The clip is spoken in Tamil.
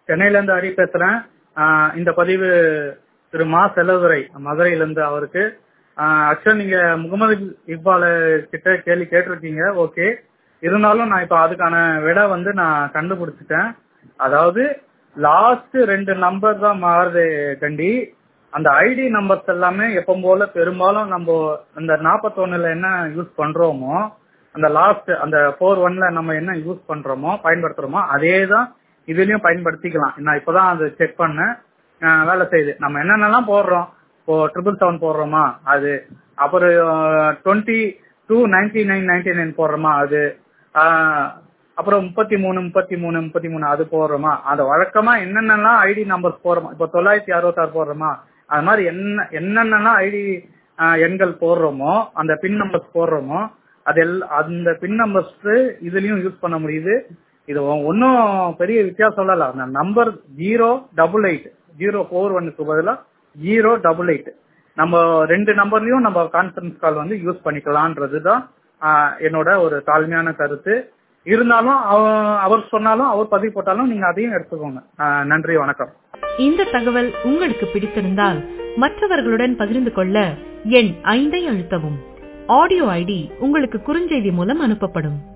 சென்னையில இருந்து ஹரி பேசுறேன் ஆஹ் இந்த பதிவு திரு மா செல்லதுரை மதுரையில இருந்து அவருக்கு ஆக்சுவலா நீங்க முகமது இக்பால் கிட்ட கேள்வி கேட்டிருக்கீங்க ஓகே இருந்தாலும் நான் இப்ப அதுக்கான விடை வந்து நான் கண்டுபிடிச்சிட்டேன் அதாவது லாஸ்ட் ரெண்டு நம்பர் தான் மாறுது கண்டி அந்த ஐடி நம்பர்ஸ் எல்லாமே எப்பவும் போல பெரும்பாலும் நம்ம அந்த நாற்பத்தொன்னுல என்ன யூஸ் பண்றோமோ அந்த லாஸ்ட் அந்த ஃபோர் ஒன்ல நம்ம என்ன யூஸ் பண்றோமோ பயன்படுத்துறோமோ அதே தான் இதுலயும் பயன்படுத்திக்கலாம் நான் இப்பதான் அது செக் பண்ணேன் ஆஹ் வேலை செய்யுது நம்ம என்னென்னலாம் போடுறோம் இப்போ ட்ரிபிள் செவன் போடுறோமா அது அப்புறம் twenty two ninety nine ninety nine போடுறோமா அது ஆஹ் அப்புறம் முப்பத்தி மூணு முப்பத்தி மூணு முப்பத்தி மூணு அது போடுறோமா அது வழக்கமா என்னென்னலாம் ஐடி நம்பர்ஸ் போடுறோமா இப்போ தொள்ளாயிரத்தி அறுபத்தாறு போடுறோமா அது மாதிரி என்ன என்னென்னலாம் ஐடி எண்கள் போடுறோமோ அந்த பின் நம்பர்ஸ் போடுறோமோ அது எல் அந்த பின் நம்பர்ஸ் இதுலயும் யூஸ் பண்ண முடியுது இது ஒன்றும் பெரிய வித்தியாசம் இல்ல அந்த number zero double eight zero four ஒன்னுக்கு பதிலாக ஜீரோ டபுள் எயிட் நம்ம ரெண்டு நம்பர்லயும் நம்ம கான்ஃபரன்ஸ் கால் வந்து யூஸ் பண்ணிக்கலான்றது தான் என்னோட ஒரு தாழ்மையான கருத்து இருந்தாலும் அவர் சொன்னாலும் அவர் பதிவு போட்டாலும் நீங்க அதையும் எடுத்துக்கோங்க நன்றி வணக்கம் இந்த தகவல் உங்களுக்கு பிடித்திருந்தால் மற்றவர்களுடன் பகிர்ந்து கொள்ள எண் ஐந்தை அழுத்தவும் ஆடியோ ஐடி உங்களுக்கு குறுஞ்செய்தி மூலம் அனுப்பப்படும்